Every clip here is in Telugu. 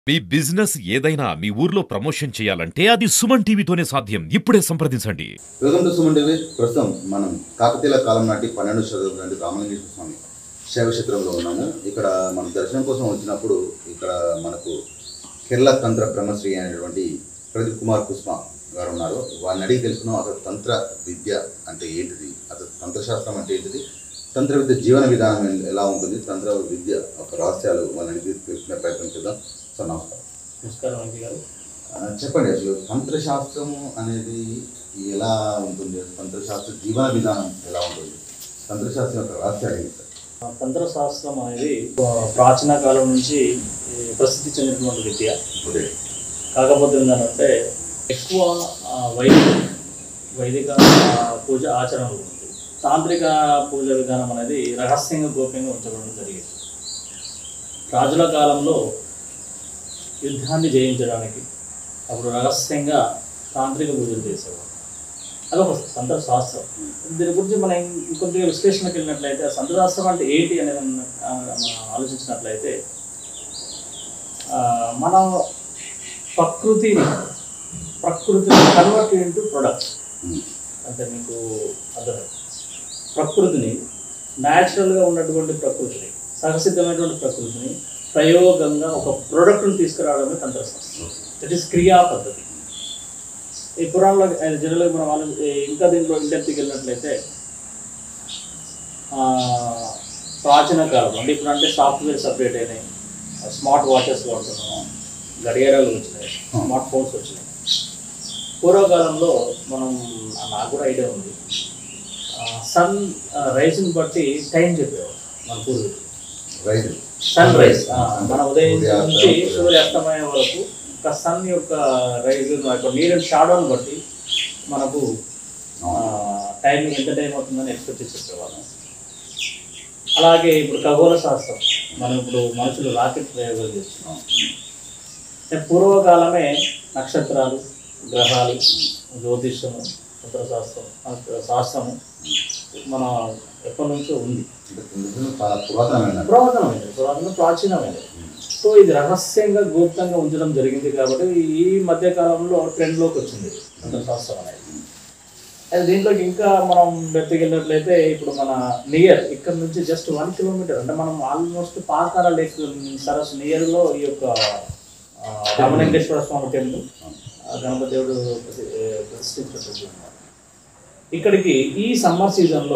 మీ బిజినెస్ ఏదైనా మీ ఊర్లో ప్రమోషన్ చేయాలంటే అది సుమన్ టీవీతోనే సాధ్యం ఇప్పుడే సంప్రదించండి వెల్కమ్ టు సుమన్ టీవీ ప్రస్తుతం మనం కాకతీయుల కాలం నాటి పన్నెండు శతాబ్దం నాటి రామలింగేశ్వర స్వామి శైవక్షేత్రంలో ఉన్నాము ఇక్కడ మనం దర్శనం కోసం వచ్చినప్పుడు ఇక్కడ మనకు కేరళ తంత్ర బ్రహ్మశ్రీ అనేటువంటి ప్రదీప్ కుమార్ కుస్మా గారు ఉన్నారు వారిని అడిగి తెలుసుకున్నాం అసలు తంత్ర విద్య అంటే ఏంటిది అసలు తంత్రశాస్త్రం అంటే ఏంటిది తంత్ర విద్య జీవన విధానం ఎ- ఎలా ఉంటుంది తంత్ర విద్య ఒక రహస్యాలు వాళ్ళని అడిగి తెలుసుకునే ప్రయత్నం చేద్దాం సార్ నమస్కారం నమస్కారం అండి గారు ఆ, చెప్పండి అసలు తంత్రశాస్త్రము అనేది ఎలా ఉంటుంది తంత్రశాస్త్ర జీవన విధానం ఎలా ఉంటుంది తంత్రశాస్త్రం యొక్క రహస్యాలు ఏంటి సార్ ఆ తంత్ర శాస్త్రం అనేది ఆ, ప్రాచీన కాలం నుంచి ఈ, ప్రసిద్ధి చెందినటువంటి విద్య ఓకే కాకపోతే ఏంటంటే ఎక్కువ ఆ, వైదిక వైదిక ఆ, పూజ ఆచరణలు ఉంది తాంత్రిక పూజ విధానం అనేది రహస్యంగా గోప్యంగా ఉంచబడడం జరిగింది రాజుల కాలంలో యుద్ధాన్ని జయించడానికి అప్పుడు రహస్యంగా తాంత్రిక పూజలు చేసేవారు అదొక సంత శాస్త్రం దీని గురించి మనం ఇంకొంచెం విశ్లేషణకి వెళ్ళినట్లయితే ఆ సంత శాస్త్రం అంటే ఏంటి అనేది మనం, ఆ, మనం ఆలోచించినట్లయితే ఆ, మనం ప్రకృతిని ప్రకృతిని కన్వర్ట్ ఇంటూ ప్రొడక్ట్ ఉమ్. అంటే మీకు అర్థం ప్రకృతిని న్యాచురల్గా ఉన్నటువంటి ప్రకృతిని సహసిద్ధమైనటువంటి ప్రకృతిని ప్రయోగంగా ఒక ప్రోడక్ట్ని తీసుకురావడమే తంత్రశాస్త్రం దట్ ఈస్ క్రియా పద్ధతి ఈ పురాణంలో జనరల్గా మనం ఆలో ఇంకా దీంట్లో ఇండెప్త్కి వెళ్ళినట్లయితే ఆ, ప్రాచీన కాలం అంటే ఇప్పుడు అంటే సాఫ్ట్వేర్ సపరేట్ అయినాయి స్మార్ట్ వాచెస్ వాడుతున్నాం గడియారాలు వచ్చినాయి స్మార్ట్ ఫోన్స్ వచ్చినాయి పూర్వకాలంలో మనం ఆ, నాకు కూడా ఐడియా ఉంది సన్ రైజ్ని బట్టి టైం చెప్పేవారు మన పూర్వీకులు రైతు సన్ రైజ్ మన ఉదయం సూర్యాస్తమయం నుంచి వరకు. సూర్యాస్తమయం వరకు ఒక సన్ యొక్క రైజ్ యొక్క నీడ షాడోని బట్టి మనకు టైం ఎంత టైం అవుతుందని ఎక్స్పెక్ట్ చేసి చెప్పేవాళ్ళం అలాగే ఇప్పుడు ఖగోళ శాస్త్రం మనం ఇప్పుడు మనుషులు రాకెట్ ప్రయోగాలు చేస్తున్నాం అంటే పూర్వకాలమే నక్షత్రాలు గ్రహాలు జ్యోతిష్యము శాస్త్రం శాస్త్రము మన ఎప్పటి నుంచో ఉంది అంటే తంత్రం చాలా పురాతనమైన పురాతనమైనది పురాతన ప్రాచీనమైనది సో ఇది రహస్యంగా గుప్తంగా ఉంచడం జరిగింది కాబట్టి ఈ మధ్య కాలంలో ట్రెండ్లోకి వచ్చింది శాస్త్రం అనేది అయితే దీంట్లోకి ఇంకా మనం వెతికెళ్ళినట్లయితే ఇప్పుడు మన నియర్ ఇక్కడ నుంచి జస్ట్ వన్ కిలోమీటర్ అంటే మనం ఆల్మోస్ట్ పాకాల లేక్ సరస్సు నియర్లో ఈ యొక్క ఆ, రామలింగేశ్వర స్వామి టెంపుల్ ఆ, గణపతి దేవుడు ప్రతి- ఏ, ప్రతిష్ఠించినటువంటి ఉన్నారు. ఇక్కడికి ఈ సమ్మర్ సీజన్లో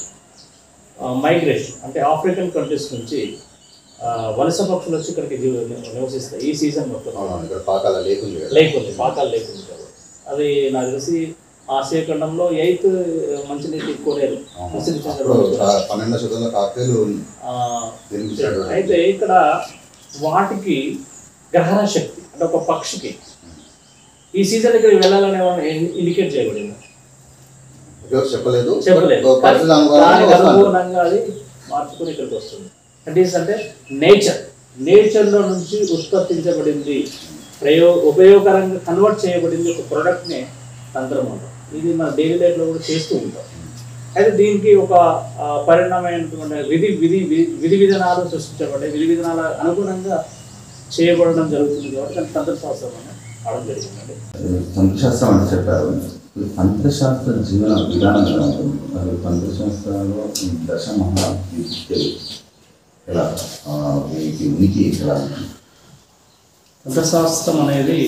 మైగ్రేషన్ అంటే ఆఫ్రికన్ కంట్రీస్ నుంచి ఆ, వలస పక్షులు వచ్చి ఇక్కడికి జీవ- నివసిస్తాయి ఈ సీజన్ మొత్తం అవును ఇక్కడ పాకాల లేకుంది కదా లేకుంది పాకాలు లేకుంది కాబట్టి అది నాకు తెలిసి ఆసియా ఖండంలో ఎయిత్ మంచినీటి కోనేరు అవును. ప్రసిద్ధి అప్పుడు చెందినటువంటి కా- పన్నెండవ శతంలో కాకతీయులు ఆ, నిర్మించినటువంటి అయితే ఇక్కడ వాటికి గ్రహణ శక్తి అంటే ఒక పక్షికి ఈ సీజన్ ఇక్కడికి వెళ్ళాలనే ఇండికేట్ చేయబడింది ఎవరు చెప్పలేదు చెప్పలేదు బట్ పరిస్థితి అనుగుణంగా దానికి వస్తాను. అనుగుణంగా అది మార్చుకుని ఇక్కడికి వస్తుంది అంటే అంటే నేచర్ నేచర్లో నుంచి ఉత్పత్తించబడింది ప్రయో ఉపయోగకరంగా కన్వర్ట్ చేయబడింది ఒక ప్రోడక్ట్నే తంత్రం అంటాం ఇది మన డైలీ లైఫ్లో కూడా చేస్తూ ఉంటాం అయితే దీనికి ఒక ఆ, పరిణామైనటువంటి విధి విధి విధి- విధి విధానాలు సృష్టించబడ్డాయి విధి విధానాల అనుగుణంగా చేయబడడం జరుగుతుంది కాబట్టి దానికి తంత్రశాస్త్రం అని అవడం జరిగిందండి తంత్రశాస్త్రం అంటే చెప్పారు ఈ తంత్రశాస్త్ర జీవన విధానం ఎలా ఉంటుంది అసలు తంత్రశాస్త్రాల్లో ఈ దశ మహా విద్యలు ఎలా ఆ, వీటి ఉనికి ఎలా ఉంటుంది తంత్రశాస్త్రం అనేది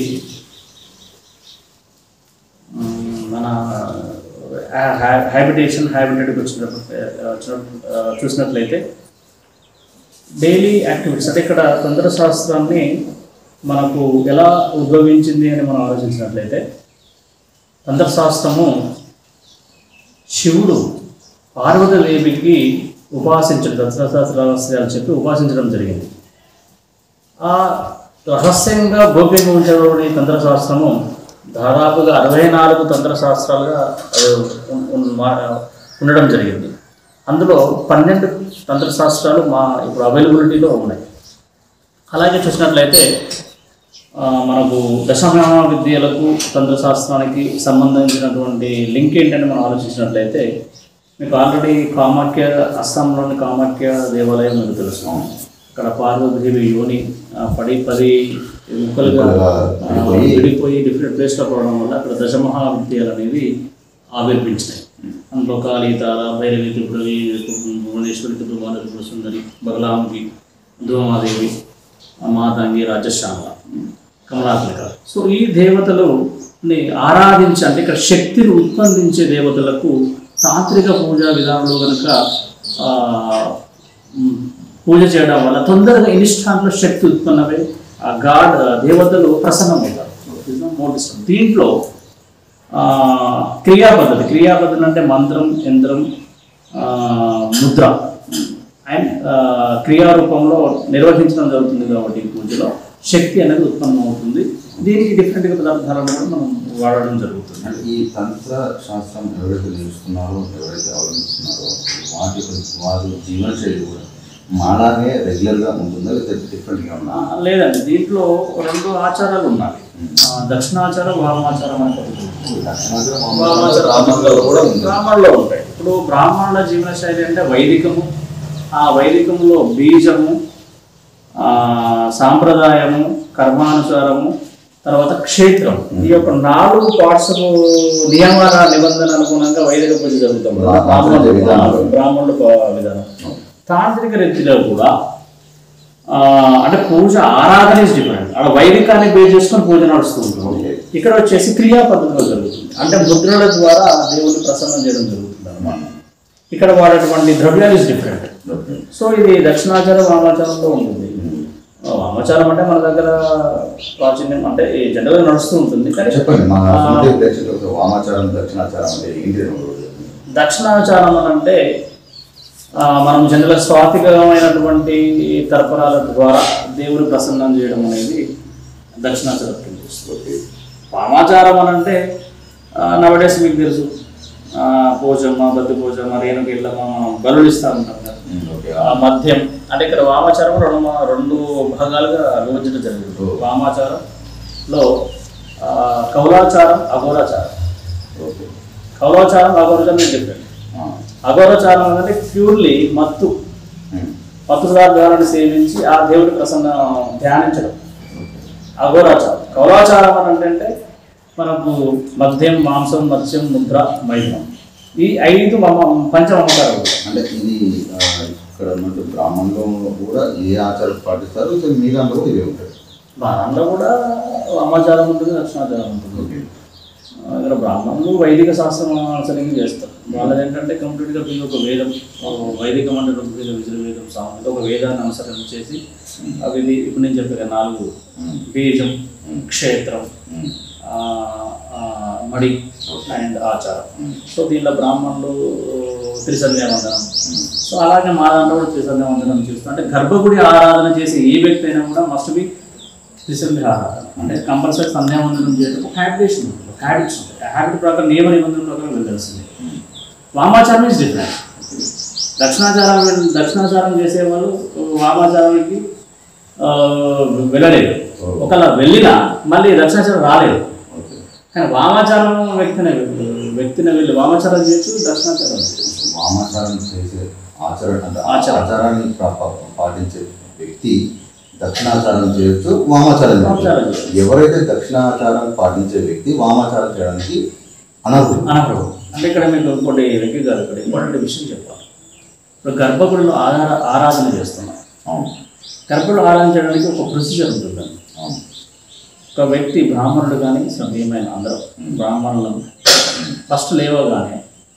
మ్, మన హ్యాబిటేషన్ హ్యాబిటెడ్కి వచ్చినప్పుడు ఆ, వచ్చినప్పుడు, ఆ, చూసినట్లయితే డైలీ యాక్టివిటీస్ అంటే ఇక్కడ తంత్రశాస్త్రాన్ని మనకు ఎలా ఉద్భవించింది అని మనం ఆలోచించినట్లయితే తంత్రశాస్త్రము శివుడు పార్వతీదేవికి ఉపాసించడం తంత్రశాస్త్ర రహస్యాలు చెప్పి ఉపాసించడం జరిగింది ఆ రహస్యంగా గోప్యంగా ఉంచబడి తంత్రశాస్త్రము దాదాపుగా అరవై నాలుగు తంత్రశాస్త్రాలుగా అది ఉన్- ఉన్- మా- ఉండడం జరిగింది అందులో పన్నెండు తంత్రశాస్త్రాలు మా ఇప్పుడు అవైలబిలిటీలో ఉన్నాయి అలాగే చూసినట్లయితే ఆ, మనకు దశమ విద్యలకు తంత్రశాస్త్రానికి సంబంధించినటువంటి లింక్ ఏంటని మనం ఆలోచించినట్లయితే మీకు ఆల్రెడీ కామాఖ్య అస్సాంలోని కామాఖ్య దేవాలయం మీకు తెలుసు అక్కడ పార్వతీదేవి యోని ఆ, పడి పది ముక్కలుగా ముక్కలుగా ఆ, విడిపోయి- విడిపోయి డిఫరెంట్ ప్లేస్లో పోవడం వల్ల అక్కడ దశమహావిద్యాలు అనేవి ఆవిర్భించినాయి అందులో కాళీతార భైరవి త్రిపురవి భువనేశ్వరి త్రిపుర త్రిపుర సుందరి బగలాముఖి ధూమాదేవి మాతంగి రాజశ్యామ కమలాత్మిక సో ఈ దేవతలుని ఆరాధించి అంటే ఇక్కడ శక్తిని ఉత్పన్నించే దేవతలకు తాంత్రిక పూజా విధానంలో కనుక ఆ, మ్, పూజ చేయడం వల్ల తొందరగా ఇన్స్టాంట్లో శక్తి ఉత్పన్నమై ఆ గాడ్ దేవతలు ప్రసన్నమవుతారు మోర్ డిస్టర్బ్. దీంట్లో ఆ, క్రియా పద్ధతి క్రియా పద్ధతి అంటే మంత్రం యంత్రం ఆ, ముద్ర అండ్ ఆ, క్రియారూపంలో నిర్వహించడం జరుగుతుంది కాబట్టి ఈ పూజలో శక్తి అనేది ఉత్పన్నం అవుతుంది దీనికి డిఫరెంట్గా పదార్థాలను కూడా మనం వాడడం జరుగుతుంది అంటే ఈ తంత్ర శాస్త్రం ఎవరైతే నేర్చుకున్నారో ఎవరైతే అవలంబిస్తున్నారో వాటి వారి జీవన శైలి కూడా మాలాగే రెగ్యులర్గా ఉంటుందా లేదా డిఫరెంట్గా ఆ, ఉందా లేదండి దీంట్లో రెండు ఆచారాలు ఉన్నాయి ఆ, దక్షిణాచారం వామాచారం అనే పద్ధతి ఉంది. దక్షిణాచారం వామాచారం బ్రాహ్మణులలో కూడా ఉంది బ్రాహ్మణులో ఉంటాయి ఇప్పుడు బ్రాహ్మణుల జీవన శైలి అంటే వైదికము ఆ వైదికంలో బీజము ఆ, సాంప్రదాయము కర్మానుసారము తర్వాత క్షేత్రం ఈ యొక్క నాలుగు పార్ట్స్ నియమాల నిబంధన అనుగుణంగా వైదిక పూజ జరుగుతాం కదా. బ్రాహ్మణుల విధానం. బ్రాహ్మణులు బ్రాహ్మణుల ప- విధానం తాంత్రిక రీతిలో కూడా ఆ, అంటే పూజ ఆరాధన ఇస్ డిఫరెంట్ అక్కడ వైదికాన్ని బేస్ చేసుకొని పూజ నడుస్తూ ఉంటుంది Okay. ఇక్కడ వచ్చేసి క్రియా పద్ధతిలో జరుగుతుంది అంటే ముద్రల ద్వారా దేవుని ప్రసన్నం చేయడం జరుగుతుంది అనమాట ఇక్కడ వాడేటువంటి ద్రవ్యాలు ఇస్ డిఫరెంట్ ఓకే. సో ఇది దక్షిణాచారం వామాచారంలో ఉంటుంది ఆ, వామాచారం అంటే మన దగ్గర ప్రాచీన్యం అంటే జనరల్గా నడుస్తూ ఉంటుంది కానీ చెప్పండి మా ఆ, సొంత ప్రేక్షకులకు వామాచారం దక్షిణాచారం అంటే ఏంటి అని కూడా చెప్పండి. దక్షిణాచారం అని అంటే ఆ, మనం జనరల్ స్వాతికమైనటువంటి తర్పణాల ద్వారా దేవుని ప్రసన్నం చేయడం అనేది దక్షిణాచారం కింద వస్తుంది. ఓకే వామాచారం అని అంటే నవడేస్ మీకు తెలుసు ఆ, పోచమ్మ బద్ది పోచమ్మ రేణుకి వెళ్ళమ్మ మనం బలులు ఇస్తా ఉంటాం కదా ఉమ్, ఓకే ఆ, మద్యం అంటే ఇక్కడ వామాచారం రెండు మా- రెండు భాగాలుగా విభజించడం జరిగింది ఓ. వామాచారంలో ఆ, కౌలాచారం అఘోరాచారం ఓకే కౌలాచారం అఘోరాచారం డిఫరెంట్ ఆ, అఘోరచారం అంటే ప్యూర్లీ మత్తు ఉమ్, మత్తు పదార్థాలను సేవించి ఆ దేవుడి ప్రసన్న ధ్యానించడం అఘోరాచారం కౌలాచారం అని అంటే మనకు మద్యం మాంసం మత్స్యం ముద్ర మైథునం ఈ ఐదు మమ పంచమమకారాలు అంటే ఇది ఆ, ఇక్కడ ఉన్నట్టు బ్రాహ్మణులు కూడా ఏ ఆచారం పాటిస్తారు సో మీ దాంట్లో కూడా ఇవే ఉంటాయి దాంట్లో కూడా వామాచారం ఉంటుంది దక్షిణాచారం ఉంటుంది ఓకే ఆ, ఇక్కడ బ్రాహ్మణులు వైదిక శాస్త్రం అనుసరించి చేస్తారు వాళ్ళది ఏంటంటే కంప్లీట్గా వీళ్ళు ఒక వేదం ఒక వైదికం అంటే కంప్లీట్గా విజయవేదం సామెత ఒక వేదాన్ని అనుసరణ చేసి అవి ఇది ఇప్పుడు నేను చెప్పాను కదా, నాలుగు ఉమ్, బీజం క్షేత్రం ఉమ్, ఆ, ఆ, మడి అండ్ ఆచారం సో దీనిలో బ్రాహ్మణులు త్రిసంధ్యావందనం సో అలాగే మా దాంట్లో కూడా త్రిసంధ్యావందనం చేస్తాం అంటే గర్భగుడి ఆరాధన చేసే ఏ వ్యక్తి అయినా కూడా మస్ట్ బి త్రిసంధ్య ఆరాధన అంటే కంపల్సరీ సంధ్యావందనం చేయడం ఒక హ్యాబిటేషన్ ఉంటుంది ఒక హ్యాబిట్స్ ఉంటాయి ఆ హ్యాబిట్ ప్రకారం నియమ నిబంధనల ప్రకారం వెళ్ళాల్సిందే వామాచారం ఇస్ డిఫరెంట్ దక్షిణాచారం వెళ్- దక్షిణాచారం చేసేవాళ్ళు వామాచారానికి ఆ, వెళ్ళలేదు ఒకవేళ వెళ్ళినా మళ్ళీ దక్షిణాచారం రాలేదు ఓకే కానీ వామాచారం వ్యక్తినే వ్యక్తిని వెళ్ళి వామాచారం చేయొచ్చు దక్షిణాచారం చేయొచ్చు వామాచారం చేసే ఆచరణ అంటే ఆచరణ. ఆచారాన్ని పా- పా- పాటించే వ్యక్తి దక్షిణాచారం చేయొచ్చు వామాచారం వామాచారం చేయొచ్చు చేయొచ్చు. ఎవరైతే దక్షిణాచారం పాటించే వ్యక్తి వామాచారం చేయడానికి అనర్హుడు అనకూడదు అంటే ఇక్కడ మీకు ఇంకోటి వెంకయ్య గారు ఇక్కడ ఇంపార్టెంట్ విషయం చెప్పాలి ఇప్పుడు గర్భగుడిలో ఆధార ఆరాధన చేస్తున్నాం అవును గర్భగుడిలో ఆరాధన చేయడానికి ఒక ప్రొసీజర్ ఉంటుందండి అవును ఒక వ్యక్తి బ్రాహ్మణుడు కానీ సభ్యమైన అందరూ బ్రాహ్మణులను ఫస్ట్ లేవగానే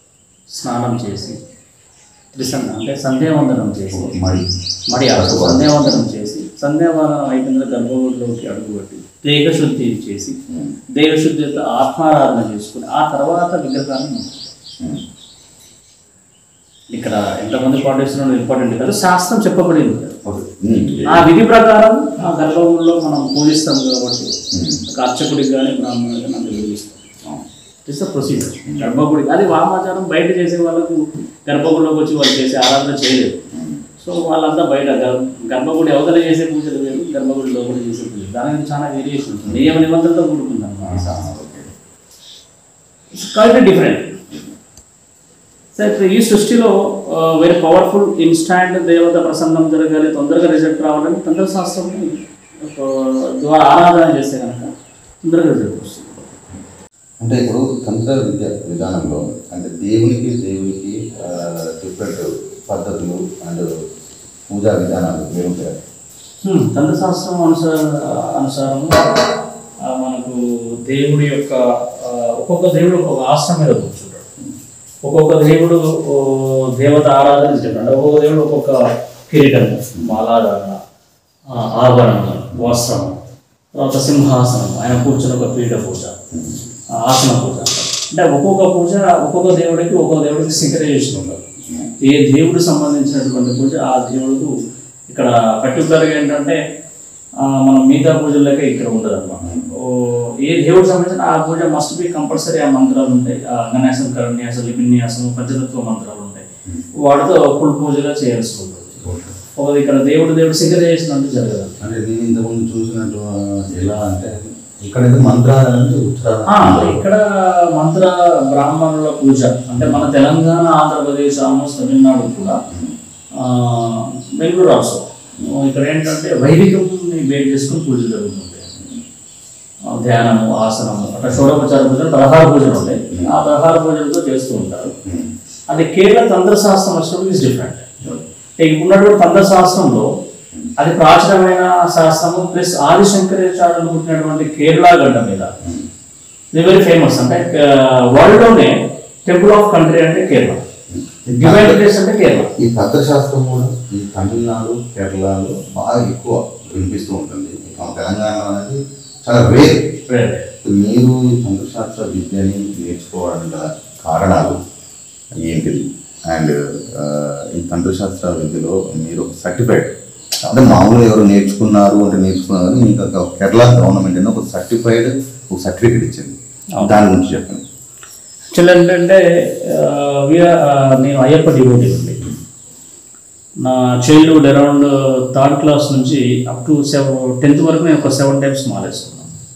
స్నానం చేసి త్రిసంధ అంటే సంధ్యావందనం చేసి మరి మరి ఆ సంధ్యావందనం చేసి సంధ్యావందనం అయిపోయిన గర్భగుడిలోకి అడుగుపెట్టి దేహశుద్ధి చేసి దేహశుద్ధితో ఆత్మారాధన చేసుకుని ఆ తర్వాత విగ్రహాన్ని ఉమ్, ఇక్కడ ఎంతమంది పాటిస్తున్నారో ఇంపార్టెంట్ కాదు శాస్త్రం చెప్పబడింది ఓకే ఉమ్, ఆ విధి ప్రకారం ఆ గర్భగుడిలో మనం పూజిస్తాం కాబట్టి ఉమ్, ఒక అర్చకుడికి కానీ బ్రాహ్మణుడికి కానీ అందులో పూజిస్తాం అవును. ఇట్స్ ప్రొసీజర్ గర్భగుడి అది వామాచారం బయట చేసే వాళ్ళకు గర్భగుడిలోకి వచ్చి వాళ్ళు చేసే ఆరాధన చేయలేదు ఉమ్, సో వాళ్ళంతా బయట గర్- గర్భగుడి అవతల చేసే పూజలు వేరు గర్భగుడి లోపల చేసే పూజలు దానికి చాలా వేరియేషన్ ఉంటుంది నియమ నిబంధనలతో కూడుకుంది ఆ, అన్నమాట ఓకే కాబట్టి డిఫరెంట్ సో ఇప్పుడు ఈ సృష్టిలో వెరీ పవర్ఫుల్ ఇన్స్టాంట్ దేవత ప్రసన్నం జరగాలి తొందరగా రిజల్ట్ రావాలని తంత్రశాస్త్రం ద్వారా ఆరాధన చేస్తే కనుక తొందరగా రిజల్ట్ వస్తుంది అంటే ఇప్పుడు తంత్ర విద్య విధానంలో అంటే దేవునికి దేవునికి డిఫరెంట్ పద్ధతులు అండ్ పూజా విధానాలు వేరుంటాయి హ్మ్, తంత్రశాస్త్రం అనుసార అనుసారము ఆ, మనకు దేవుడి యొక్క ఆ, ఒక్కొక్క దేవుడు ఒక్కొక్క ఆశ్రమం మీద కూర్చుంటాడు ఒక్కొక్క దేవుడు ఓ, దేవత ఆరాధన చేస్తాడు ఒక్కొక్క దేవుడు ఒక్కొక్క కిరీటం మాలాధారణ ఆ, ఆభరణం వస్త్రం తర్వాత సింహాసనం ఆయన కూర్చుని ఒక పీఠ పూజ ఆ, ఆసన పూజ అంటే ఒక్కొక్క పూజ ఒక్కొక్క దేవుడికి ఒక్కొక్క దేవుడికి సింక్రైజేషన్ ఉంటుంది ఏ దేవుడు సంబంధించినటువంటి పూజ ఆ దేవుడు ఇక్కడ పర్టికులర్గా ఏంటంటే ఆ, మనం మిగతా పూజలకే ఇక్కడ ఉండదు అనమాట ఏ దేవుడికి సంబంధించిన ఆ పూజ మస్ట్ బి కంపల్సరీ ఆ మంత్రాలు ఉంటాయి ఆ గణాసం కరణ్యాసం లిపిన్యాసం పంచతత్వ మంత్రాలు ఉంటాయి వాటితో ఫుల్ పూజగా చేయాల్సి ఉంటుంది ఒకది ఇక్కడ దేవుడు దేవుడు సింక్రైజేషన్ అంటే జరగదు అంటే నేను ఇంతకుముందు చూసినట్టు ఆ, ఎలా అంటే ఇక్కడైతే మంత్రాలు అంటే ఆ, ఉత్తరాలు ఇక్కడ మంత్ర బ్రాహ్మణుల పూజ అంటే మన తెలంగాణ ఆంధ్రప్రదేశ్ ఆల్మోస్ట్ తమిళనాడు కూడా ఆ, బెంగళూరు ఆల్సో ఇక్కడ ఏంటంటే వైదికంని బేట్ చేసుకుని పూజలు జరుగుతుంటాయి ఆ, ధ్యానము ఆసనము అట్లా షోడోపచార పూజలు పదహారు పూజలు ఉంటాయి ఆ పదహారు పూజలతో చేస్తూ ఉంటారు అది కేవలం తంత్రశాస్త్రం వచ్చినప్పుడు ఇస్ డిఫరెంట్ ఉన్నటువంటి తంత్రశాస్త్రంలో అది ప్రాచీనమైన శాస్త్రము ప్లస్ ఆది శంకరాచార్యులు పుట్టినటువంటి కేరళ గడ్డ మీద ఇది వెరీ ఫేమస్ అంటే వరల్డ్ లోనే టెంపుల్ ఆఫ్ కంట్రీ అంటే కేరళ డివైన్ ప్లేస్ అంటే కేరళ ఈ తత్వశాస్త్రం కూడా ఈ తమిళనాడు కేరళలో బాగా ఎక్కువ వినిపిస్తూ ఉంటుంది మన తెలంగాణలో అనేది చాలా రేర్ మీరు ఈ తంత్రశాస్త్ర విద్యని నేర్చుకోవడానికి గల కారణాలు ఏంటిది అండ్ ఈ తంత్రశాస్త్ర విద్యలో మీరు సర్టిఫైడ్ అంటే మామూలుగా ఎవరు నేర్చుకున్నారు అంటే నేర్చుకున్నారు కానీ మీకు ఒక కేరళ గవర్నమెంట్ అని ఒక సర్టిఫైడ్ ఒక సర్టిఫికేట్ ఇచ్చింది దాని గురించి చెప్పండి యాక్చువల్ ఏంటంటే ఆ, we- ఆ, నేను అయ్యప్ప డివోటీ ఉంది నా చైల్డ్హుడ్ అరౌండ్ థర్డ్ క్లాస్ నుంచి అప్ టు సెవెన్ టెన్త్ వరకు నేను ఒక సెవెన్ టైమ్స్ మాలేసుకున్నాను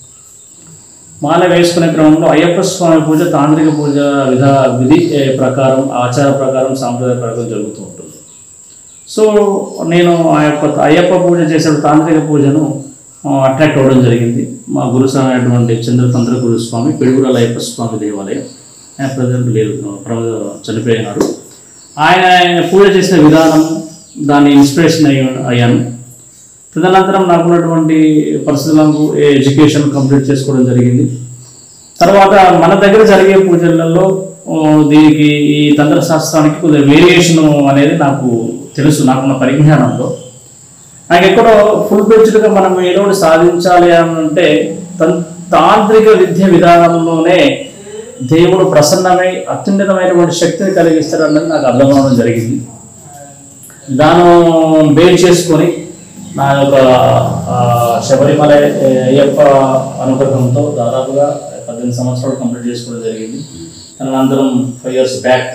మాల వేసుకునే క్రమంలో అయ్యప్ప స్వామి పూజ తాంత్రిక పూజ విధా విధి ఏ, ప్రకారం ఆచార ప్రకారం సాంప్రదాయ ప్రకారం జరుగుతూ ఉంటుంది సో నేను ఆ యొక్క అయ్యప్ప పూజ చేసే తాంత్రిక పూజను అట్రాక్ట్ అవ్వడం జరిగింది మా గురుస్వామి అయినటువంటి చంద్రతంత్ర గురుస్వామి పిడుగురాల అయ్యప్ప స్వామి దేవాలయం ఆయన ప్రజెంట్ లేదు ప్ర- చనిపోయినారు ఆయన ఆయన పూజ చేసిన విధానం దాన్ని ఇన్స్పిరేషన్ అయ్యి అయ్యాను తదనంతరం నాకున్నటువంటి పరిస్థితులకు ఎడ్యుకేషన్ కంప్లీట్ చేసుకోవడం జరిగింది తర్వాత మన దగ్గర జరిగే పూజలలో ఓ, దీనికి ఈ తంత్రశాస్త్రానికి కొద్దిగా వేరియేషన్ అనేది నాకు తెలుసు నాకున్న పరిజ్ఞానంలో నాకు ఎక్కడో ఫుల్ గా మనం ఏదో ఒకటి సాధించాలి అని అంటే తం- తాంత్రిక విద్య విధానంలోనే దేవుడు ప్రసన్నమై అత్యున్నతమైనటువంటి శక్తిని కలిగిస్తాడన్నది నాకు అర్థం అవడం జరిగింది దాన్ని బేస్ చేసుకొని నా యొక్క ఆ, శబరిమల ఏ, అయ్యప్ప అనుగ్రహంతో దాదాపుగా పద్దెనిమిది సంవత్సరాలు కంప్లీట్ చేసుకోవడం జరిగింది తదనంతరం ఫైవ్ ఇయర్స్ బ్యాక్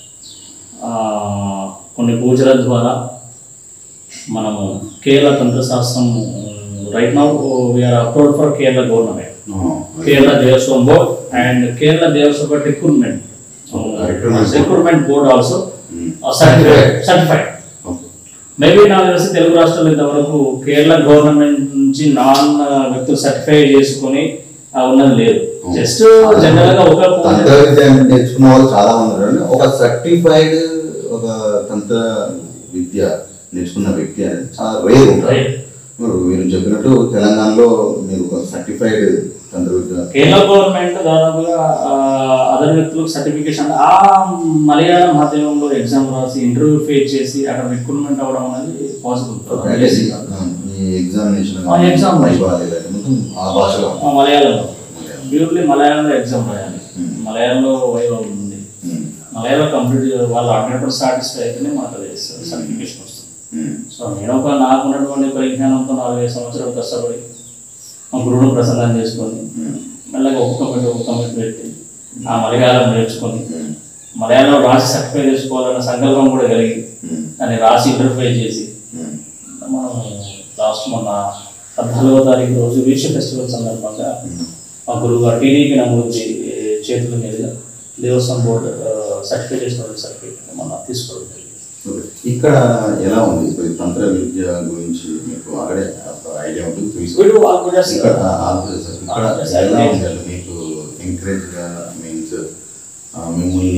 కొన్ని పూజల ద్వారా మనము కేరళ తంత్రశాస్త్రం right now we are approved for Kerala government Kerala Devaswom board and Kerala Devaswom recruitment Recruitment board. Recruitment board also Hmm. Certified certified okay maybe నాకు తెలిసి తెలుగు రాష్ట్రాలు ఇంతవరకు కేరళ గవర్నమెంట్ నుంచి నాన్ వ్యక్తులు సర్టిఫై చేసుకొని ఆ, ఉన్నది లేదు జస్ట్ జనరల్ గా ఒక తంత్ర విద్య నేర్చుకున్న వాళ్ళు చాలా మంది ఉన్నారు ఒక సర్టిఫైడ్ ఒక తంత్ర విద్య నేర్చుకున్న వ్యక్తి అనేది చాలా రేర్ ఉంటారు Right. మీరు మీరు చెప్పినట్టు తెలంగాణలో మీరు ఒక సర్టిఫైడ్ తంత్ర విద్య కేరళ గవర్నమెంట్ దాదాపుగా అదర్ వ్యక్తులకు సర్టిఫికేషన్ ఆ మలయాళం మాధ్యమంలో ఎగ్జామ్ రాసి ఇంటర్వ్యూ ఫేస్ చేసి అక్కడ రిక్రూట్మెంట్ అవ్వడం అనేది పాసిబుల్ అంటే ఈ ఎగ్జామినేషన్ ఆ, exam. మొత్తం ఆ భాషలో మలయాళంలో ప్యూర్లీ మలయాళంలో ఎగ్జామ్ రాయాలి మలయాళంలో వైభవం ఉంది ఉమ్, మలయాళం కంప్లీట్ వాళ్ళు హండ్రెడ్ పర్సెంట్ సాటిస్ఫై అయితేనే మాకు అది సర్టిఫికేషన్ వస్తుంది ఉమ్, సో నేను ఒక నాకు ఉన్నటువంటి పరిజ్ఞానంతో నాలుగైదు సంవత్సరాలు కష్టపడి మా గురువును ప్రసన్నం చేసుకొని ఉమ్, మెల్లగా ఒక కమిటీ ఒక కమిటీ పెట్టి ఆ మలయాళం నేర్చుకొని ఉమ్, మలయాళం రాసి సర్టిఫై చేసుకోవాలన్న సంకల్పం కూడా కలిగి ఉమ్, దాన్ని రాసి ఇంటర్ఫై చేసి ఉమ్, మనం లాస్ట్ మొన్న పద్నాలుగో తారీఖు రోజు వీక్ష ఫెస్టివల్ సందర్భంగా ఉమ్. మా గురువు గారు టీడీపీ నమోదు చేతుల మీదుగా దేవస్థానం బోర్డు సర్టిఫై చేసిన సర్టిఫికేట్ మనం తీసుకోవడం జరిగింది ఓకే. ఇక్కడ ఎలా ఉంది ఇప్పుడు ఈ తంత్ర విద్య గురించి మీకు ఆల్రెడీ ఒక ఐడియా ఉంటుంది తెలుసు వీడు వాళ్ళు కూడా చేస్తారు. ఇక్కడ ఆల్రెడీ సార్ ఇక్కడ Ah, yes, sir. ఎలా ఉండాలి మీకు ఎంకరేజ్గా మీన్స్ మిమ్మల్ని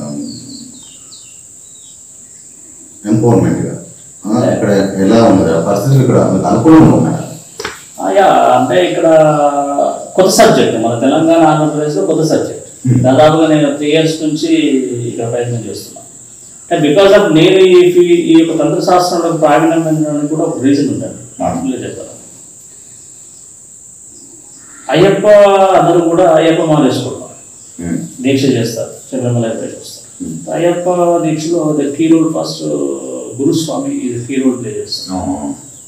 ఎంపవర్మెంట్గా ఇక్కడ ఎలా ఉన్నది ఆ పరిస్థితులు ఇక్కడ మీకు అనుకూలంగా ఉన్నాయా ఆ, యా, అంటే ఇక్కడ కొత్త సబ్జెక్ట్ మన తెలంగాణ ఆంధ్రప్రదేశ్లో కొత్త సబ్జెక్ట్ దాదాపుగా నేను త్రీ ఇయర్స్ నుంచి ఇక్కడ ప్రయత్నం చేస్తున్నాను అండ్ బికాస్ ఆఫ్ నేను ఈ ఫీ- ఈ యొక్క తంత్ర శాస్త్రంలో ప్రావీణ్యం పొందడానికి కూడా ఒక రీజన్ ఉంటాను మాటలో చెప్పాను అయ్యప్ప అందరూ కూడా అయ్యప్ప మాల వేసుకుంటారు ఉమ్. దీక్ష చేస్తారు శబరిమల అయ్యప్ప చేస్తారు Hmm. అయ్యప్ప దీక్షలో ద కీ రోల్ ఫస్ట్ గురుస్వామి ఇది కీ రోల్ ప్లే చేస్తారు ఆ,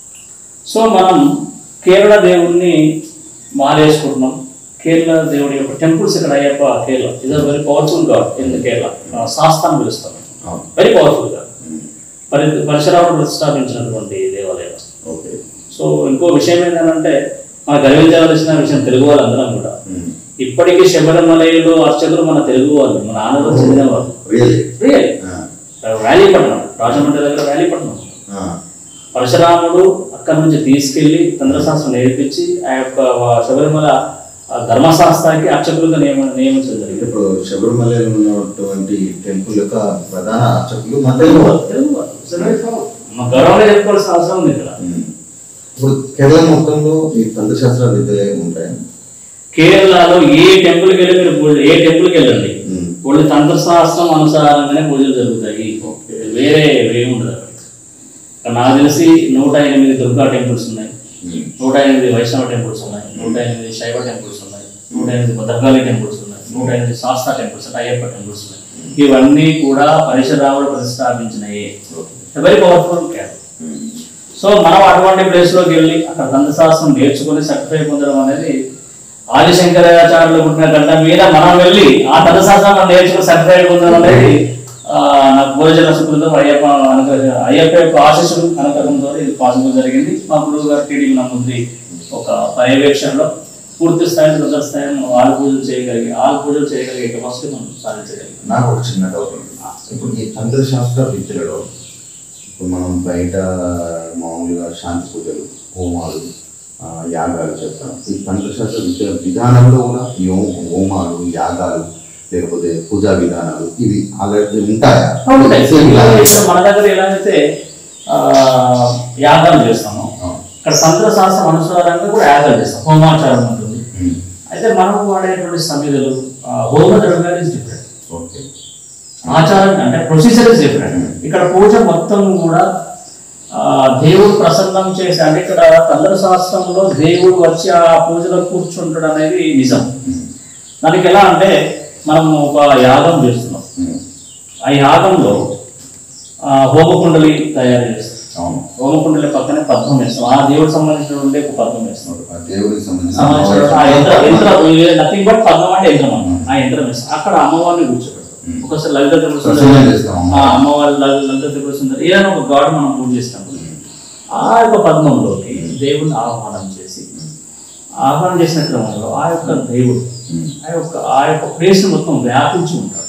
సో మనం కేరళ దేవుణ్ణి మాలేసుకుంటున్నాం కేరళ దేవుడి యొక్క టెంపుల్స్ ఇక్కడ అయ్యప్ప కేరళ ఇది very powerful god in Kerala శాస్త్రాన్ని పిలుస్తాం ఆ, వెరీ పవర్ఫుల్ గాడ్ ఉమ్. పరి పరశురాముడు ప్రతిష్టాపించినటువంటి దేవాలయం ఓకే సో ఇంకో విషయం ఏంటంటే మన గర్వించవలసిన విషయం తెలుగు వాళ్ళందరం కూడా ఉమ్. ఇప్పటికీ శబరిమలలో అర్చకులు మన తెలుగు వాళ్ళు మన ఆంధ్రలో చెందిన వాళ్ళు రియల్లీ రియల్ ఆ, వ్యాలీపట్నం రాజమండ్రి దగ్గర వ్యాలీపట్నం ఆ, పరశురాముడు అక్కడి నుంచి తీసుకెళ్లి తంత్రశాస్త్రం నేర్పించి ఆ యొక్క వా- శబరిమల ఆ ధర్మశాస్త్రానికి అర్చకులుగా నియమ నియమించడం జరిగింది ఇప్పుడు శబరిమలలో ఉన్నటువంటి టెంపుల్ యొక్క ప్రధాన అర్చకులు మన తెలుగు వాళ్ళు. తెలుగు వాళ్ళు. It's a very proud. మన గౌరవంగా చెప్పుకోవాల్సిన అవసరం ఉంది ఇక్కడ ఉమ్. ఇప్పుడు కేరళ మొత్తంలో ఈ తంత్రశాస్త్ర విద్యలే ఉంటాయి కేరళలో ఏ టెంపుల్కి వెళ్ళి మీరు పూజ ఏ టెంపుల్కి వెళ్ళండి ఉమ్. వాళ్ళు తంత్రశాస్త్రం అనుసారంగానే పూజలు జరుగుతాయి వేరే ఏముండదు అక్కడ ఇక్కడ నాకు తెలిసి నూట ఎనిమిది దుర్గా టెంపుల్స్ ఉన్నాయి ఉమ్. నూట ఎనిమిది వైష్ణవ టెంపుల్స్ ఉన్నాయి నూట ఎనిమిది శైవ టెంపుల్స్ ఉన్నాయి నూట ఎనిమిది భద్రకాళి టెంపుల్స్ ఉన్నాయి నూట ఎనిమిది శాస్త్ర టెంపుల్స్ అంటే అయ్యప్ప టెంపుల్స్ ఉన్నాయి ఇవన్నీ కూడా పరశురాముడు ప్రతిష్టాపించినవి very powerful cap um. So మనం అటువంటి ప్లేస్ లోకి వెళ్ళి అక్కడ దంతశాస్త్రం నేర్చుకుని సర్టిఫై పొందడం అనేది ఆదిశంకరాచార్యులు పుట్టిన గడ్డ మీద మనం వెళ్ళి ఆ దంతశాస్త్రం మనం నేర్చుకుని సర్టిఫై పొందడం అనేది ఆ, నాకు భోజన సుకృతం అయ్యప్ప అనుగ్రహ అయ్యప్ప యొక్క ఆశీస్సులు అనుగ్రహంతో ఇది పాసిబుల్ జరిగింది మా గురువు గారు టీడీపీ నమ్ముద్ది ఒక పర్యవేక్షణలో పూర్తి స్థాయిలో రిజల్ట్ స్థాయిలో మనం ఆలు పూజలు చేయగలిగి ఆలు పూజలు చేయగలిగే కెపాసిటీ మనం సాధించగలిగాం నాకు ఒక చిన్న డౌట్ ఉంది ఇప్పుడు ఈ తంత్రశాస్త్ర విద్యలలో ఇప్పుడు మనం బయట మామూలుగా శాంతి పూజలు హోమాలు ఆ, యాగాలు చేస్తాం ఈ తంత్రశాస్త్ర విద్య విధానంలో కూడా ఈ హో- హోమాలు యాగాలు లేకపోతే పూజా విధానాలు ఇవి ఆల్రెడీ ఉంటాయా ఉంటాయి. Same ఇలాగే. ఇప్పుడు మన దగ్గర ఎలా అయితే ఆ, యాగాలు చేస్తాము ఆ. ఇక్కడ తంత్ర శాస్త్రం అనుసారంగా కూడా యాగాలు చేస్తాం హోమాచారం ఉంటుంది ఉమ్. అయితే మనం వాడేటువంటి సమిధులు ఆ, హోమ ద్రవ్యాలు ఇస్ డిఫరెంట్ ఓకే ఆచారం అంటే ప్రొసీజర్ ఇస్ డిఫరెంట్ ఇక్కడ పూజ మొత్తం కూడా ఆ, దేవుడు ప్రసన్నం చేసి అంటే ఇక్కడ తంత్ర శాస్త్రంలో దేవుడు వచ్చి ఆ పూజలో కూర్చుంటాడు అనేది నిజం ఉమ్. దానికి ఎలా అంటే మనం ఒక యాగం చేస్తున్నాం ఉమ్. ఆ యాగంలో ఆ, హోమకుండలి తయారు చేస్తాం అవును హోమకుండలి పక్కనే పద్మం వేస్తాం ఆ దేవుడికి సంబంధించినటువంటి ఒక పద్మం వేస్తాం ఆ దేవుడికి సంబంధించిన సంబంధించిన ఆ యంత్రం యంత్రం నథింగ్ బట్ పద్మం అంటే యంత్రం అన్నమాట. ఆ యంత్రం వేస్తాం అక్కడ అమ్మవారిని కూర్చోబెడతాం Hmm. ఒకసారి లలిత త్రిపుర ప్రసన్నం సుందరి చేస్తాం ఆ అమ్మవారి లలి- లలిత త్రిపుర సుందరి ఏదైనా ఒక గాడ్ మనం పూజ చేస్తాం ఆ యొక్క పద్మంలోకి దేవుడిని ఆహ్వానం చేసి ఆహ్వానం చేసిన క్రమంలో ఆ యొక్క దేవుడు ఉమ్. ఆ యొక్క ఆ యొక్క ప్లేస్ మొత్తం వ్యాపించి ఉంటాడు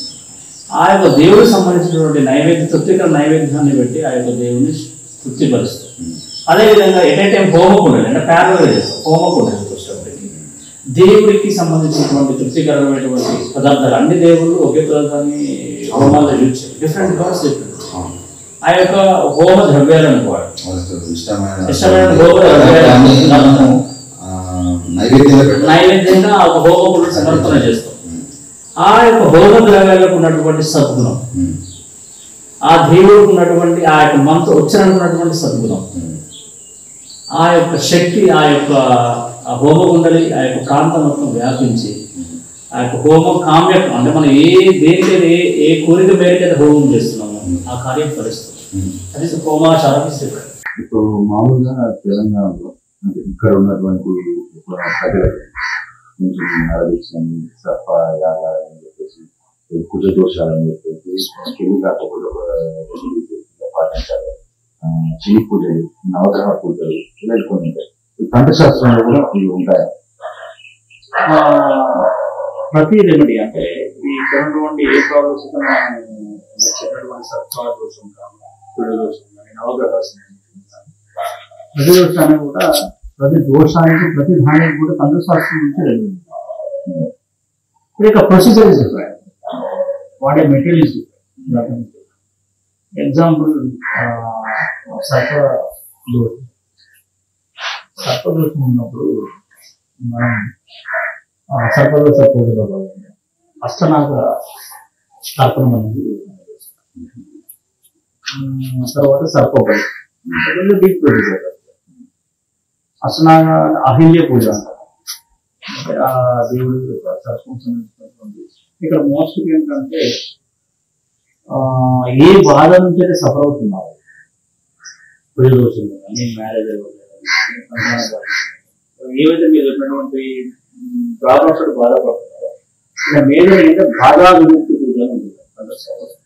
ఆ యొక్క దేవుడికి సంబంధించినటువంటి నైవేద్య తృప్తికర నైవేద్యాన్ని పెట్టి ఆ యొక్క దేవుని తృప్తిపరుస్తాం ఉమ్. అదేవిధంగా ఎట్ టైం హోమకుండలి అంటే ప్యారల్ చేస్తాం హోమకుండలి వచ్చేటప్పటికి దేవుడికి సంబంధించినటువంటి తృప్తికరమైనటువంటి పదార్థాలు అన్ని దేవుళ్ళు ఒకే పదార్థాన్ని హోమాల్లో యూజ్ చేయాలి డిఫరెంట్ గాడ్స్ డిఫరెంట్ అవును. ఆ యొక్క హోమ ద్రవ్యాలను వాడు వాళ్ళకి ఇష్టమైన ఇష్టమైన భోగ దాన్ని మనము ఆ, నైవేద్యంగా పెట్టాలి నైవేద్యంగా ఆ ఒక హోమకుడు సమర్పణ చేస్తాం ఆ యొక్క హోమ ద్రవ్యాలకు ఉన్నటువంటి సద్గుణం ఉమ్. ఆ దేవుడికి ఉన్నటువంటి ఆ యొక్క మంత్ర ఉచ్చరణకున్నటువంటి సద్గుణం ఉమ్. ఆ యొక్క శక్తి ఆ యొక్క ఆ హోమకుండలి ఆ యొక్క ప్రాంతం మొత్తం వ్యాపించి ఆ యొక్క హోమం కామ్యకం అంటే మనం ఏ దేనికైతే ఏ ఏ కోరిక మేరకైతే హోమం చేస్తున్నామో ఆ కార్యం ఫలిస్తుంది ఉమ్. అది హోమాచారం is different. ఇప్పుడు మామూలుగా తెలంగాణలో అంటే ఇక్కడ ఉన్నటువంటి ప్రజలకు కొంచెం నరదీక్షని సఫ యాగ అని చెప్పేసి కుజ దోషాలని చెప్పేసి పెళ్లి కాకపోతే ఒక రెమెడీస్ పాటించాలి ఆ, చిలి పూజలు నవగ్రహ పూజలు ఇలా కొన్ని ఉంటాయి ఈ కంఠశాస్త్రంలో కూడా ఇవి ఉంటాయి ఆ, ప్రతి రెమెడీ అంటే ఈ ఉన్నటువంటి ఏ ప్రాబ్లమ్స్ చెప్పినటువంటి సత్వ దోషం కానీ కుళ్ళ దోషం కానీ నవగ్రహ స్నేహం కానీ, ప్రతి దోషాన్ని కూడా ప్రతి దోషానికి ప్రతి దానికి కూడా తంత్రశాస్త్రం నుంచి రెడీ ఇప్పుడు ఇక ప్రొసీజర్ ఇస్ డిఫరెంట్ వాడే మెటీరియల్ ఇస్ డిఫరెంట్ ఎగ్జాంపుల్ సర్ప దోషం సర్ప దోషం ఉన్నప్పుడు మనం ఆ, సర్పదోష పూజలో భాగంగా అష్టనాగ తర్పణం అనేది ఉమ్, తర్వాత సర్పబలి రెండు డీప్ ప్రొసీజర్ అష్టనాగ అహిల్య పూజ అంటారు అంటే ఆ దేవుడి యొక్క సర్పం సంబంధించినటువంటి ఇక్కడ మోస్ట్ ఏంటంటే ఆ, ఏ బాధ నుంచి అయితే సఫర్ అవుతున్నారు పూజ దోషం కానీ మ్యారేజ్ ఏవైతే మీరు చెప్పినటువంటి ప్రాబ్లమ్స్ బాధపడుతున్నారో ఇక్కడ మేజర్ ఏంటంటే బాధా విముక్తి పూజ అని ఉంటుంది అంటే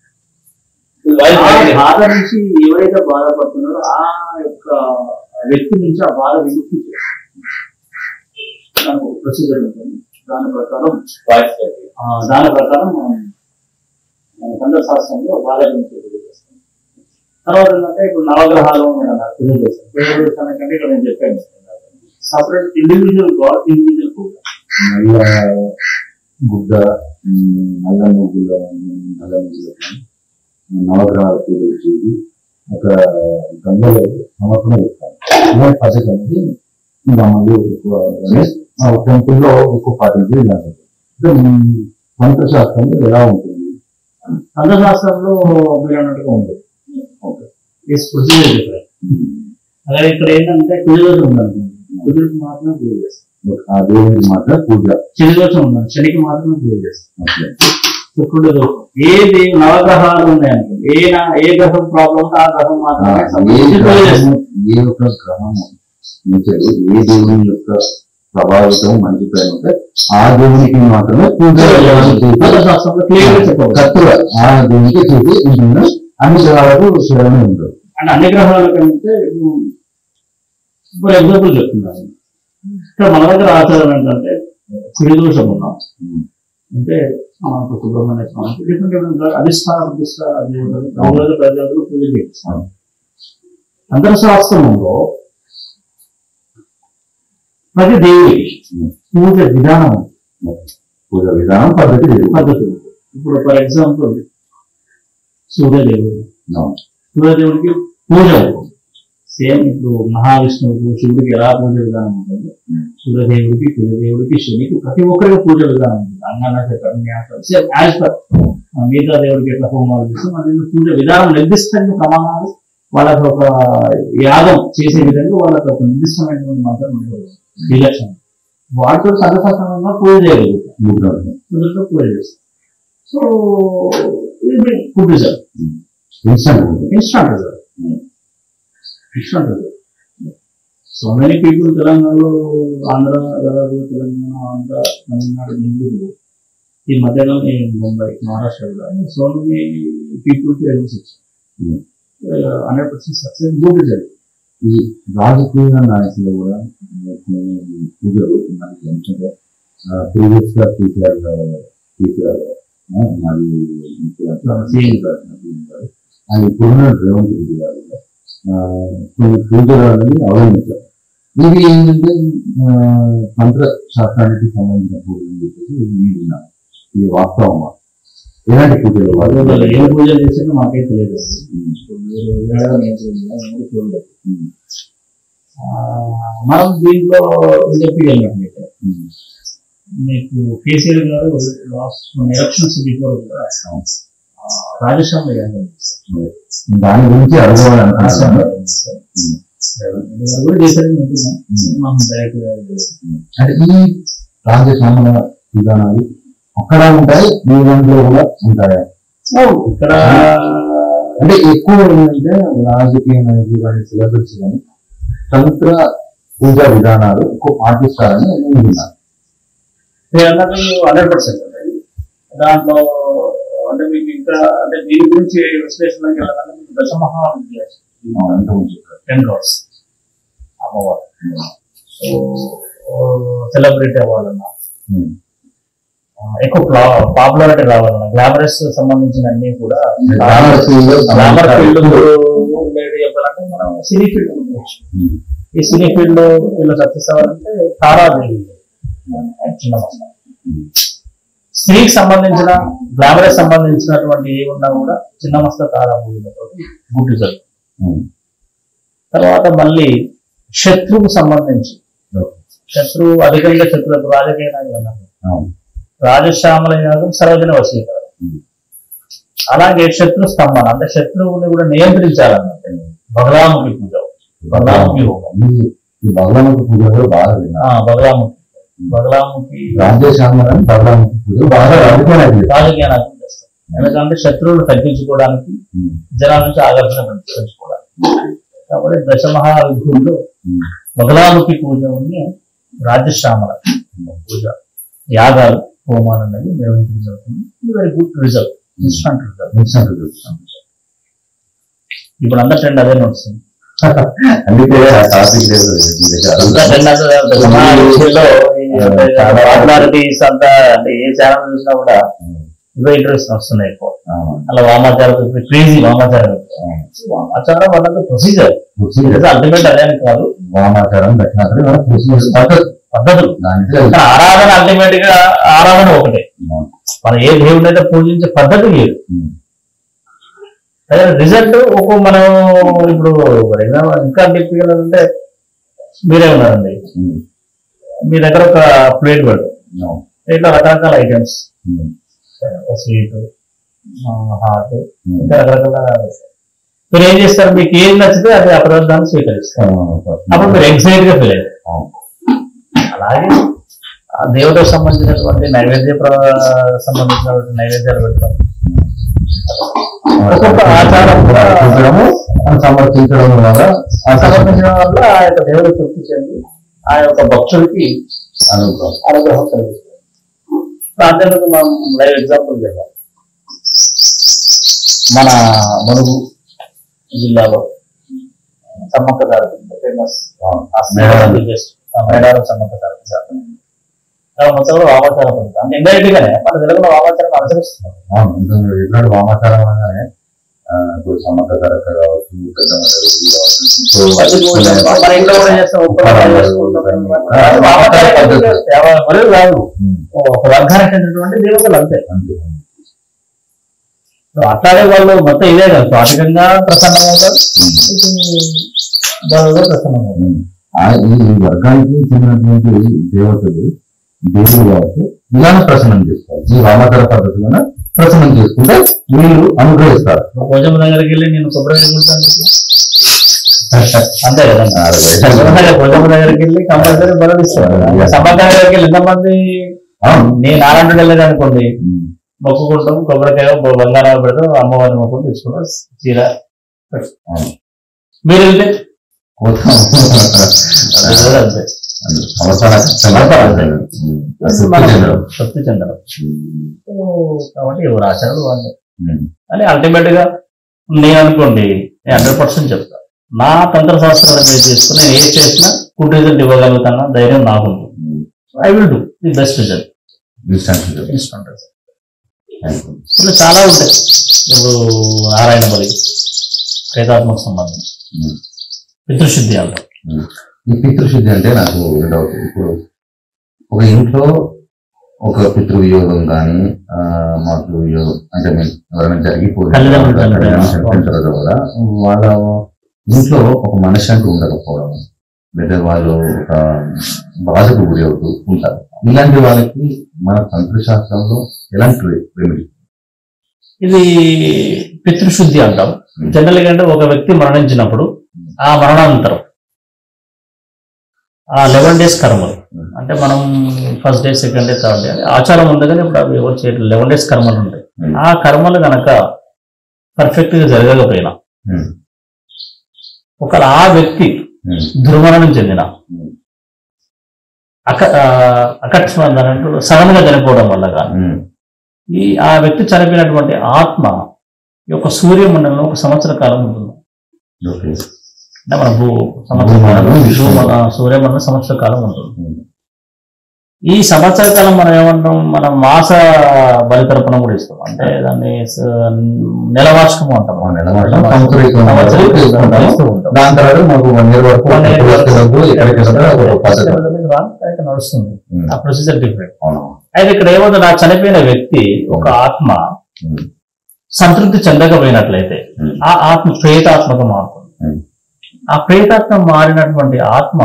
ఆ బాధ నుంచి ఎవరైతే బాధపడుతున్నారో ఆ యొక్క వ్యక్తి నుంచి ఆ బాధ విముక్తి చేస్తారు దానికి ఒక ప్రొసీజర్ ఉంటుంది దాని ప్రకారం ఆ, దాని ప్రకారం మనం మన కంద శాస్త్రంలో బాధ విముక్తి పూజ చేస్తాం తర్వాత ఏంటంటే ఇప్పుడు నవగ్రహాలు ఉన్నాయి అన్నారు పూజ చేస్తాం పూజ చేస్తాను కంటే ఇక్కడ నేను చెప్పాను సపరేట్ ఇండివిజువల్ గాడ్ ఇండివిజువల్ పూజ నల్ల గుడ్డ ఉమ్, నల్ల ముగ్గుల నల్ల ముగ్గుల నవగ్రహాల పూజ చేసి అక్కడ గంగలో సమర్పణ చేస్తారు ఇలాంటి పద్ధతి అనేది గ్రామంలో ఎక్కువ టెంపుల్లో ఎక్కువ పాటించే ఇలాంటి అంటే ఈ మంత్రశాస్త్రంలో ఎలా ఉంటుంది తంత్రశాస్త్రంలో మీరు అన్నట్టుగా ఉంది ఓకే ఈ ప్రొసీజర్ డిఫరెంట్ అలాగే ఇక్కడ ఏంటంటే కుజదోషం ఉందనుకోండి కుజుడికి మాత్రమే పూజ చేస్తాం ఆ దేవుడికి మాత్రం పూజ శని దోషం ఉందండి శనికి మాత్రమే పూజ చేస్తాం ఓకే. శుక్రుడి దోషం ఏ దేవు నవగ్రహాలు ఉన్నాయనుకోండి ఏ నా- ఏ గ్రహం ప్రాబ్లం ఉంటే ఆ గ్రహం ఆ, మాత్రమే ఏ సంబంధించి పూజ చేస్తాం గ్రహము ఏ ఒక్క గ్రహము నుంచి ఏ దేవుని యొక్క ప్రభావితం మంచి పైన ఉంటే ఆ దేవునికి మాత్రమే పూజ చేయాలని చెప్పి తంత్రశాస్త్రంలో క్లియర్ గా చెప్పవచ్చు కరెక్ట్గా ఆ దేవునికి చేసి ఉంటుంది అన్ని గ్రహాలకు శరణి ఉంటుంది అంటే అన్ని గ్రహాల కంటే ఇప్పుడు ఎగ్జాంపుల్ చెప్తున్నాను ఇక్కడ మన దగ్గర ఆచారం ఏంటంటే కుడి దోషం ఉన్నాం అంటే మనకు సుబ్రహ్మణ్య స్వామికి డిఫరెంట్ డిఫరెంట్ అధిష్టాన ప్రతిష్ట దేవుడు రోజు ప్రజలు పూజ చేస్తాం అంతర్శాస్త్రంలో ప్రతి దేవుడికి పూజ విధానం ఉంది, పూజ విధానం పద్ధతి లేదు పద్ధతి ఉంది. ఇప్పుడు ఫర్ ఎగ్జాంపుల్ సూర్యదేవుడు అవును. సూర్యదేవుడికి పూజ ఉంటుంది సేమ్ ఇప్పుడు మహావిష్ణువుకు శివుడికి ఎలా పూజ విధానం ఉంటుందో Hmm. సూర్యదేవుడికి కులదేవుడికి శనికి ప్రతి ఒక్కరికి పూజ విధానం ఉంటుంది అంగనాథ కన్యాస సేమ్ యాజ్ పర్ మిగతా దేవుడికి ఎట్లా హోమాలు చేస్తాం అది పూజ విధానం నిర్దిష్టంగా ప్రమాణాలు వాళ్ళకి ఒక యాగం చేసే విధంగా వాళ్ళకి ఒక నిర్దిష్టమైనటువంటి మంత్రం ఉంటుంది విలక్షణం వాటితో సర్వసాధారణంగా పూజ చేయగలుగుతాం ముగ్గురు. కుదురుతో పూజ చేస్తాం సో ఇది ఫుడ్ రిజల్ట్ ఇన్స్టంట్ పూజ. Instant result instant result so many people తెలంగాణలో ఆంధ్ర గదర్ తెలంగాణ ఆంధ్ర తమిళనాడు బెంగళూరు ఈ మధ్యలో నేను ముంబై మహారాష్ట్ర కూడా సో మెనీ పీపుల్కి results Hmm. Hundred percent success good result ఈ రాజకీయ నాయకులు కూడా కొన్ని పూజలు మనకి ఏంటంటే ప్రీవియస్ గా కేసీఆర్ కేసీఆర్ మరి సీఎం అది ఇప్పుడున్న రేవంత్ రెడ్డి గారు కూడా, ఆ, కొన్ని పూజలు అనేది అవలంబించారు ఇవి ఏంటంటే ఆ, తంత్ర శాస్త్రానికి సంబంధించిన పూజలు అని చెప్పేసి నేను విన్నాను ఇది వాస్తవమా ఎలాంటి పూజలు వాళ్ళు వాళ్ళు ఏం పూజలు చేసినా మాకే తెలియదు ఉమ్, మీరు వినడం ఏం చూడలేదు, నేను చూడలేదు ఉమ్, ఆ, మనం దీంట్లో చెప్పి వెళ్ళినట్లయితే ఉమ్, మీకు కేసీఆర్ గారు లాస్ట్ ఎలక్షన్స్ బిఫోర్ కూడా అవును. ఆ, రాజస్థాన్లో యాగం దాని గురించి అడగవాలి అనుకుంటున్నాను కూడా చేశారని వింటున్నాం మనం డైరెక్ట్ అంటే ఈ రాజశ్యామల విధానాలు అక్కడ ఉంటాయి మీ దాంట్లో కూడా ఉంటాయా ఇక్కడ అంటే ఎక్కువ ఏంటంటే రాజకీయ నాయకులు కానీ సెలబ్రిటీస్ కానీ తంత్ర పూజా విధానాలు ఎక్కువ పాటిస్తారని నేను విన్నాను హండ్రెడ్ పర్సెంట్ ఉంటాయి దాంట్లో అంటే మీకు ఇంకా అంటే దీని గురించి విశ్లేషణకి వెళ్ళాలంటే మీకు దశమహా ఎంత ముందు చెప్పారు. టెన్ క్రోర్స్ అమ్మవారు సో సెలబ్రిటీ అవ్వాలన్నా ఉమ్. ఆ, ఎక్కువ పాపులారిటీ రావాలన్నా గ్లామరస్ సంబంధించిన అన్ని కూడా Glamour field లో గ్లామర్ సంబంధించిన- ఫీల్డ్ ఉండేది చెప్పాలంటే మనం సినీ ఫీల్డ్ ఉండవచ్చు ఉమ్. ఈ సినీ ఫీల్డ్ లో వీళ్ళు సక్సెస్ అవ్వాలంటే తారాదేవి చిన్న మస్త స్త్రీకి సంబంధించిన గ్లామరస్ సంబంధించినటువంటి ఏ ఉన్నా కూడా చిన్న మస్త తారా మూవీలతో గుడ్ రిజల్ట్ ఉమ్. తర్వాత మళ్ళీ శత్రువుకు సంబంధించి శత్రువు అధికంగా శత్రువులకు రాజకీయ నాయకులు అన్నారు అవును. రాజశ్యామల యాగం సర్వజన వశీకరణ ఉమ్. అలాగే శత్రు స్తంభన అంటే శత్రువుని కూడా నియంత్రించాలన్నట్టు బగలాముఖి పూజ బగలాముఖి హోమం ఈ- ఈ బగలాముఖి పూజలో బాగా విన్నా ఆ, బగలాముఖి బగలాముఖి రాజేశ్యామని బగలాముఖి పూజ బాగా రాజకీయ రాజకీయ నాయకులు చేస్తారు ఎందుకంటే శత్రువులు తగ్గించుకోవడానికి జనాల నుంచి ఆకర్షణ పెంచుకోవడానికి కాబట్టి దశమహావిభూల్లో బగలాముఖి పూజ ఉంది రాజశ్యామల పూజ యాగాలు హోమాలు అనేవి నిర్వహించడం జరుగుతుంది ఇది very good result instant result ఇప్పుడు అందరు ట్రెండ్ అదే నడుస్తుంది అందుకే ఆ టాపిక్ లేదు మీ దగ్గర అంతా ట్రెండ్ అదే దశమహావిభూల్లో పాపులారిటీస్ అంతా అంటే ఏ ఛానల్ చూసినా కూడా ఇవే ఇంట్రెస్ట్ వస్తున్నాయి ఎక్కువ అవును. అలా వామాచారం క్రేజీ వామాచారం వామాచారం అన్నది ప్రొసీజర్ ప్రొసీజర్ అల్టిమేట్ అదే అని కాదు వామాచారం దక్షిణాచారం మన ప్రొసీజర్ పద్ధతి పద్ధతులు దానికి కానీ ఆరాధన అల్టిమేట్ గా ఆరాధన ఒకటే మనం ఏ దేవుడిని అయితే పూజించే పద్ధతి వేరు అదే రిజల్ట్ ఒక మనం ఇప్పుడు ఫర్ ఎగ్జాంపుల్ ఇంకా డిఫికల్ అంటే మీరే ఉన్నారండి మీ దగ్గర ఒక ప్లేట్ పెడతాం ప్లేట్లో రకరకాల ఐటమ్స్ స్వీట్ హాట్ ఇంకా రకరకాల మీరు ఏం చేస్తారు మీకు ఏం నచ్చితే అది ఆ పదార్థాన్ని స్వీకరిస్తారు అప్పుడు మీరు ఎక్సైట్ గా ఫీల్ అవుతారు అలాగే ఆ దేవతకు సంబంధించినటువంటి నైవేద్య ప్ర- సంబంధించినటువంటి నైవేద్యాలు పెడతారు ఒక్కొక్క ఆచారం కూడా చూడడము సమర్పించడం వల్ల ఆ సమర్పించడం వల్ల ఆ యొక్క దేవుడు తృప్తి చెంది ఆ యొక్క భక్తుడికి అనుగ్రహం అనుగ్రహం కలిగిస్తుంది ప్రాంతానికి మనం లైవ్ ఎగ్జాంపుల్ చెప్పాలి మన మునుగు జిల్లాలో సమ్మక్క దారి ఫేమస్ మేడారం. మేడారం సమ్మక్క దారి చాలా మొత్తంలో వామాచారం పొందుతాం అంటే ఇండైరెక్ట్ గానే మన తెలుగులో వామాచారం అనుసరిస్తున్నాం అవును, ఇంకా మీరు చెప్పినట్టు వామాచారం అనగానే ఆ, ఇప్పుడు సమ్మక్క తరక కావచ్చు పెద్ద మెదడు కావచ్చు సో మన ఇంట్లో కూడా చేస్తాం ఉప్పలపాలు చేసుకుంటాం. అది వామాచారం పద్ధతి. ఎవ- మరియు కాదు ఉమ్, ఒక వర్గానికి చెందినటువంటి దేవతలు అంతే అంతే సో అట్లాగే వాళ్ళు మొత్తం ఇదే కాదు స్వాతికంగా ప్రసన్నంగా ఉంటారు ఉమ్. బలంగా ప్రసన్నంగా ఉంటారు ఉమ్. ఆ ఈ ఈ వర్గానికి చెందినటువంటి దేవతలు దేవుడు కావచ్చు ఇలానే ప్రసన్నం చేస్తారు ఈ వామాచార పద్ధతిలోనే ప్రసన్నం చేసుకుంటే వీళ్ళు అనుగ్రహిస్తారు భోజనం దగ్గరికి వెళ్ళి నేను కొబ్బరి వేసుకుంటాను అంతే కదండి అరవై. భోజనం దగ్గరికి వెళ్ళి కంపల్సరీ బలం ఇస్తారు సంబంధం దగ్గరికి వెళ్ళి ఎంతమంది అవును. నేను నారాయణ వెళ్ళేది అనుకోండి ఉమ్. మొక్కుకుంటాం కొబ్బరికాయ బొ- బంగారం పెడతాం అమ్మవారిని మొక్కుని తీసుకుంటాం చీర పెడతాం. అవును. మీరు వెళ్తే కోసం అది కూడా అంతే సమర్పణ సమర్పణ. ఉమ్. మనం తృప్తి చెందడం. తృప్తి చెందడం ఉమ్. సో, కాబట్టి ఎవరు ఆచారాలు వాళ్ళు ఉమ్. అని అల్టిమేట్ గా నేను అనుకోండి నేను హండ్రెడ్ పర్సెంట్ చెప్తాను నా తంత్ర శాస్త్రాలు బేస్ చేసుకుని నేను ఏది చేసినా గుడ్ రిజల్ట్ ఇవ్వగలుగుతాను ధైర్యం నాకుంది um. I will do the best result Instant result. Instant result Thank you. ఇలా చాలా ఉంటాయి ఇప్పుడు నారాయణ బలి ప్రేతాత్మక సంబంధం ఉమ్. పితృశుద్ధి అంటాం ఉమ్. ఈ పితృశుద్ధి అంటే నాకు డౌట్ ఇప్పుడు ఒక ఇంట్లో ఒక పితృవియోగం కానీ మాతృ వియోగం అంటే మీన్ ఎవరైనా జరిగిపోయి తల్లిదండ్రులు చనిపోయిన. చనిపోతారు కదా వాళ్ళ ఇంట్లో ఒక మనిషి అంటూ ఉండకపోవడం లేదా వాళ్ళు ఒక బాధకు గురి అవుతూ ఉంటారు ఇలాంటి వాళ్ళకి మన తంత్రశాస్త్రంలో ఎలాంటి రెమెడీ ఇది పితృశుద్ధి అంటాం జనరల్ గా అంటే ఒక వ్యక్తి మరణించినప్పుడు ఆ మరణానంతరం ఆ లెవెన్ డేస్ కర్మలు అంటే మనం first day second day third day ఆచారం ఉంది కానీ ఇప్పుడు అవి ఎవరు చేయట్లేదు లెవెన్ డేస్ కర్మలు ఉంటాయి ఆ కర్మలు గనక పర్ఫెక్ట్ గా జరగకపోయినా ఒకవేళ ఆ వ్యక్తి దుర్మరణం చెందిన అక ఆ, అకస్మాత్ అన్నట్టు సడన్ గా చనిపోవడం వల్ల కానీ ఈ ఆ వ్యక్తి చనిపోయినటువంటి ఆత్మ ఈ యొక్క సూర్యమండలంలో ఒక సంవత్సర కాలం ఉంటుంది ఓకే అంటే మన భూ సంవత్సర కాలం భూమండలం, భూమ- ఆ, సూర్యమండలం సంవత్సర కాలం ఉంటుంది ఈ సంవత్సర కాలం మనం ఏమంటాం మనం మాస బలితర్పణం కూడా ఇస్తాం అంటే దాన్ని స- నెలవార్షికము అంటాం ఆ నెల మాత్రం సంవత్సరీకం సంవత్సరీకం చేసుకుంటాము. ఇస్తూ ఉంటాం. దాని తర్వాత మాకు వన్ ఇయర్ వరకు One year ఎక్కడికి వెళ్ళొద్దు, ఎక్కడికి వెళ్ళొద్దు, అది ఒక పద్ధతి. అయితే నడుస్తుంది ఉమ్. ఆ ప్రొసీజర్ డిఫరెంట్ అవును అయితే ఇక్కడ ఏమవుతుంది ఆ చనిపోయిన వ్యక్తి ఒక ఆత్మ ఉమ్. సంతృప్తి చెందకపోయినట్లయితే ఉమ్. ఆ ఆత్మ ప్రేతాత్మగా మారుతుంది ఉమ్. ఆ ప్రేతాత్మ మారినటువంటి ఆత్మ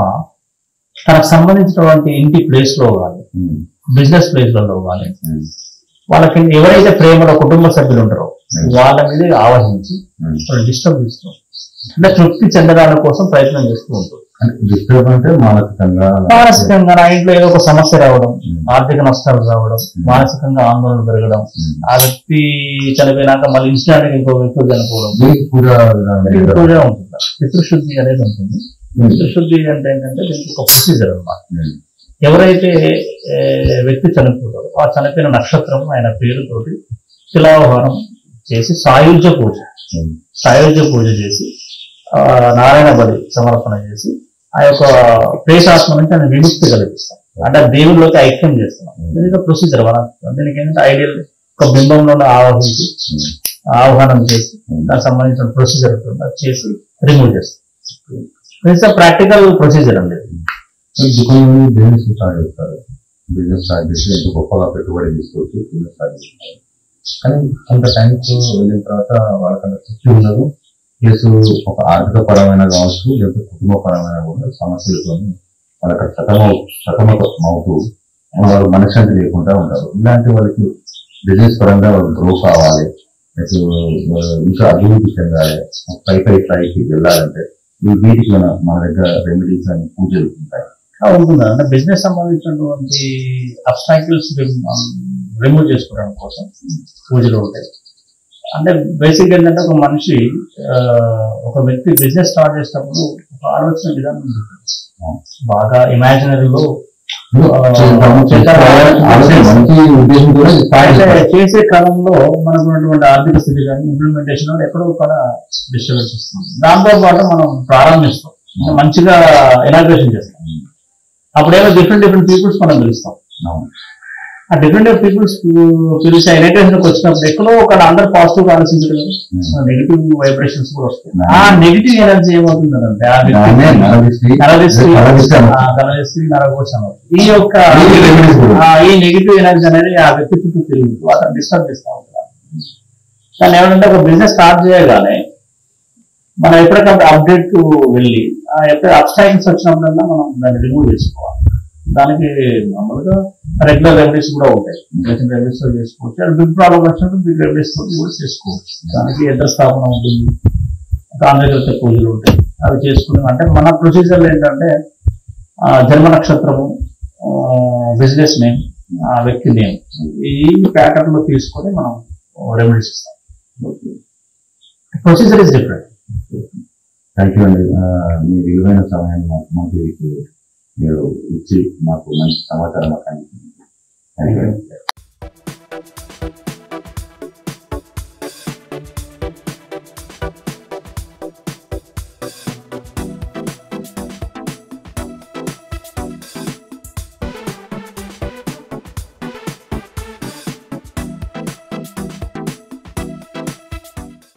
తనకు సంబంధించినటువంటి ఇంటి ప్లేస్ లో కానీ ఉమ్. బిజినెస్ ప్లేస్లలో కానీ ఉమ్. వాళ్ళకి ఎవరైతే ప్రేమలో కుటుంబ సభ్యులు ఉంటారో ఉమ్. వాళ్ళ మీద ఆవహించి ఉమ్. వాళ్ళు డిస్టర్బ్ చేస్తూ అంటే తృప్తి చెందడానికి కోసం ప్రయత్నం చేస్తూ ఉంటుంది అంటే డిస్టర్బ్ అంటే మానసికంగా మానసికంగా నా ఇంట్లో ఏదో ఒక సమస్య రావడం ఉమ్. ఆర్థిక నష్టాలు రావడం మానసికంగా ఆందోళన పెరగడం ఉమ్. ఆ వ్యక్తి చనిపోయినాక మళ్ళీ ఇన్స్టాంట్ ఇంకో వ్యక్తి చనిపోవడం దీనికి పూజ విధానం ఇది ఏంటో? కూడా ఉంటుంది పితృశుద్ధి అనేది ఉంటుంది ఉమ్. పితృశుద్ధి అంటే ఏంటంటే దీనికి ఒక ప్రొసీజర్ అన్నమాట ఉమ్. ఎవరైతే ఏ, వ్యక్తి చనిపోతారో ఆ చనిపోయిన నక్షత్రం ఆయన పేరుతోటి శిలావహారం చేసి సాయుధ్య పూజ ఉమ్. సాయుధ్య పూజ చేసి ఆ, నారాయణ బలి సమర్పణ చేసి ఆ యొక్క ప్రేతాత్మ నుంచి ఆయన విముక్తి కలిగిస్తాం అంటే ఆ దేవుళ్ళలోకి ఐక్యం చేస్తున్నాం దీనికి ప్రొసీజర్ మన దీనికి ఏంటంటే ఐడియల్ ఒక బింబంలో ఆవాహించి ఉమ్. ఆహ్వానం చేసి దానికి సంబంధించిన ప్రొసీజర్ ఉంటుంది అది చేసి రిమూవ్ చేస్తాం ఇట్స్ ప్రాక్టికల్ ప్రొసీజర్ అండి ఈ దుకాణంలో బిజినెస్ స్టార్ట్ చేస్తారు బిజినెస్ స్టార్ట్ చేసి ఎంత గొప్పగా పెట్టుబడి తీసుకోవచ్చు బిజినెస్ స్టార్ట్ చేస్తారు కానీ కొంత టైంకి వెళ్ళిన తర్వాత వాళ్ళకంత శక్తి ఉండదు ప్లస్ ఒక ఆర్థిక పరమైన కావచ్చు లేకపోతే కుటుంబ పరమైన కూడా సమస్యలతో వాళ్ళకి సతమ సతమతం అవుతూ వాళ్ళు మనశ్శాంతి లేకుండా ఉంటారు ఇలాంటి వాళ్ళకి బిజినెస్ పరంగా వాళ్ళు గ్రో కావాలి నెక్స్ట్ ఇంకా అభివృద్ధి చెందాలి పై పై స్థాయికి వెళ్ళాలంటే ఈ వీటికి మన మన దగ్గర రెమెడీస్ అని పూజలు ఉంటాయి ఆ, ఉంటుంది అంటే బిజినెస్ సంబంధించినటువంటి అబ్స్టాకిల్స్ రిమూవ్ చేసుకోవడం కోసం పూజలు ఉంటాయి అంటే బేసిక్ ఏంటంటే ఒక మనిషి ఆ, ఒక వ్యక్తి బిజినెస్ స్టార్ట్ చేసేటప్పుడు ఒక ఆలోచన విధానం ఉంటుంది బాగా ఇమాజినరీలో మంచి ఉద్దేశం కూడా అయితే చేసే కాలంలో మనకు ఉన్నటువంటి ఆర్థిక స్థితి కానీ ఇంప్లిమెంటేషన్ ఎక్కడో కూడా డిస్టర్బెన్స్ వస్తుంది దాంతో పాటు మనం ప్రారంభిస్తాం మంచిగా ఇనాగ్రేషన్ చేస్తాం అప్పుడేమో డిఫరెంట్ డిఫరెంట్ పీపుల్స్ మనం పిలుస్తాం ఆ డిఫరెంట్ పీపుల్స్ పిలిచి ఇనాగ్రేషన్ వచ్చినప్పుడు ఎక్కడో ఒక అందరు పాజిటివ్ ఆలోచించడం నెగిటివ్ వైబ్రేషన్స్ కూడా వస్తాయి ఆ నెగిటివ్ ఎనర్జీ ఏమవుతుందంటే ఆ వ్యక్తి నరదిష్టి ఆ, నరదిష్టి నరకోశం ఈ యొక్క ఈ remedies కూడా. ఆ, ఈ నెగిటివ్ ఎనర్జీ అనేది ఆ వ్యక్తి చుట్టూ తిరుగుతూ అతను డిస్టర్బ్ చేస్తూ ఉంటారు కానీ ఏమంటే ఒక బిజినెస్ స్టార్ట్ చేయగానే మనం ఎప్పటికప్పుడు అప్డేట్ వెళ్ళి ఆ ఎక్కడ అబ్స్టాకిల్స్ వచ్చినప్పుడల్లా మనం దాన్ని రిమూవ్ చేసుకోవాలి దానికి మామూలుగా రెగ్యులర్ రెమెడీస్ కూడా ఉంటాయి చిన్న రెమెడీస్ తో చేసుకోవచ్చు అది బిగ్ ప్రాబ్లం వచ్చినప్పుడు బిగ్ రెమెడీస్ తో కూడా చేసుకోవచ్చు దానికి యంత్ర స్థాపన ఉంటుంది తాంత్రిక పూజలు ఉంటాయి అవి చేసుకుని అంటే మన ప్రొసీజర్లు ఏంటంటే ఆ, జన్మ నక్షత్రము బిజినెస్ నేమ్ ఆ వ్యక్తి నేమ్ ఈ ప్యాటర్న్ లో తీసుకొని మనం రెమెడీస్ ఇస్తాం procedure is different thank you అండి ఆ, మీ విలువైన సమయాన్ని మాకు మంచి మీరు ఇచ్చి మాకు మంచి సమాచారం మాకు అందించింది థ్యాంక్ యూ